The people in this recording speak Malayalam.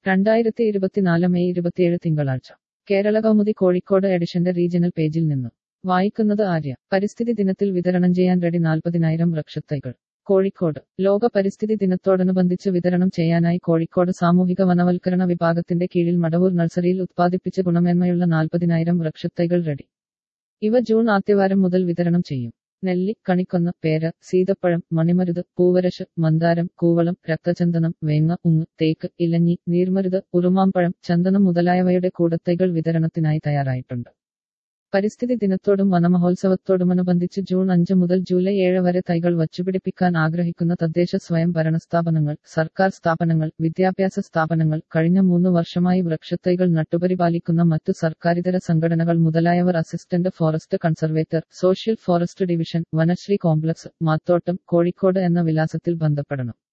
രണ്ടായിരത്തി ഇരുപത്തിനാല് മെയ് ഇരുപത്തിയേഴ് തിങ്കളാഴ്ച കേരള കൗമുദി കോഴിക്കോട് എഡിഷന്റെ റീജിയണൽ പേജിൽ നിന്ന് വായിക്കുന്നത് ആര്യ പരിസ്ഥിതി ദിനത്തിൽ വിതരണം ചെയ്യാൻ റെഡി നാൽപ്പതിനായിരം വൃക്ഷത്തൈകൾ കോഴിക്കോട് ലോക പരിസ്ഥിതി ദിനത്തോടനുബന്ധിച്ച് വിതരണം ചെയ്യാനായി കോഴിക്കോട് സാമൂഹിക വനവൽക്കരണ വിഭാഗത്തിന്റെ കീഴിൽ മടവൂർ നഴ്സറിയിൽ ഉത്പാദിപ്പിച്ച ഗുണമേന്മയുള്ള നാൽപ്പതിനായിരം വൃക്ഷത്തൈകൾ റെഡി ഇവ ജൂൺ ആദ്യവാരം മുതൽ വിതരണം ചെയ്യും നെല്ലി കണിക്കൊന്ന പേര സീതപ്പഴം മണിമരുത് പൂവരശ് മന്ദാരം കൂവളം രക്തചന്ദനം വേങ്ങ ഉങ്ങ് തേക്ക് ഇലഞ്ഞി നീർമരുത് ഉറുമാമ്പഴം ചന്ദനം മുതലായവയുടെ കൂടത്തൈകൾ വിതരണത്തിനായി തയ്യാറായിട്ടുണ്ട് പരിസ്ഥിതി ദിനത്തോടും വനമഹോത്സവത്തോടുമനുബന്ധിച്ച് ജൂൺ അഞ്ച് മുതൽ ജൂലൈ ഏഴ് വരെ തൈകൾ വച്ചുപിടിപ്പിക്കാൻ ആഗ്രഹിക്കുന്ന തദ്ദേശ സ്വയം ഭരണ സ്ഥാപനങ്ങൾ സർക്കാർ സ്ഥാപനങ്ങൾ വിദ്യാഭ്യാസ സ്ഥാപനങ്ങൾ കഴിഞ്ഞ മൂന്ന് വർഷമായി വൃക്ഷത്തൈകൾ നട്ടുപരിപാലിക്കുന്ന മറ്റു സർക്കാരിതര സംഘടനകൾ മുതലായവർ assistant forest conservator social forest division Vanasree complex Mathottam Kozhikode എന്ന വിലാസത്തിൽ ബന്ധപ്പെടണം